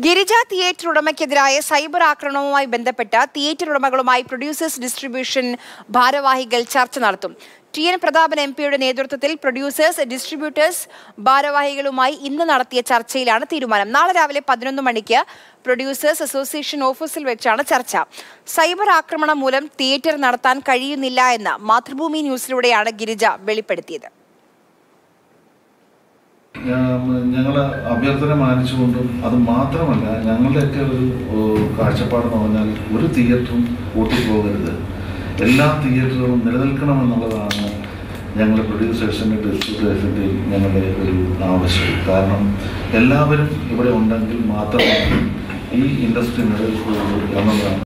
Girija theatre ഉടമയ്ക്കെതിരായ cyber ആക്രമണവുമായി ബന്ധപ്പെട്ട തിയേറ്റർ ഉടമകളുമായി പ്രൊഡ്യൂസേഴ്സ് ഡിസ്ട്രിബ്യൂഷൻ ഭാരവാഹികൾ ചർച്ച നടത്തും ടി എൻ പ്രതാപൻ എം പിയുടെ നേതൃത്വത്തിൽ പ്രൊഡ്യൂസേഴ്സ് ഡിസ്ട്രിബ്യൂട്ടേഴ്സ് ഭാരവാഹികളുമായി ഇന്ന് നടത്തിയ ചർച്ചയിലാണ് തീരുമാനം നാളെ രാവിലെ പതിനൊന്ന് മണിക്ക് പ്രൊഡ്യൂസേഴ്സ് അസോസിയേഷൻ ഓഫീസിൽ വെച്ചാണ് ചർച്ച സൈബർ ആക്രമണം മൂലം തിയേറ്റർ നടത്താൻ കഴിയുന്നില്ല എന്ന് മാതൃഭൂമി ന്യൂസിലൂടെയാണ് ഗിരിജ വെളിപ്പെടുത്തിയത് ഞങ്ങൾ അഭ്യർത്ഥന മാനിച്ചുകൊണ്ടും അത് മാത്രമല്ല ഞങ്ങളുടെയൊക്കെ ഒരു ഏഹ്, കാഴ്ചപ്പാടെന്ന് പറഞ്ഞാൽ ഒരു തിയേറ്ററും പൂട്ടിപ്പോകരുത് എല്ലാ തിയേറ്ററുകളും നിലനിൽക്കണമെന്നുള്ളതാണ് ഞങ്ങൾ പ്രൊഡ്യൂസേഴ്സിൻ്റെ ഡിസ്ട്രിബ്യൂട്ടേഴ്സിൻ്റെയും ഞങ്ങളുടെ ഒരു ആവശ്യം കാരണം എല്ലാവരും ഇവിടെ ഉണ്ടെങ്കിൽ മാത്രമേ ഈ ഇൻഡസ്ട്രി നിലനിൽക്കുകയുള്ളൂ എന്നതാണ്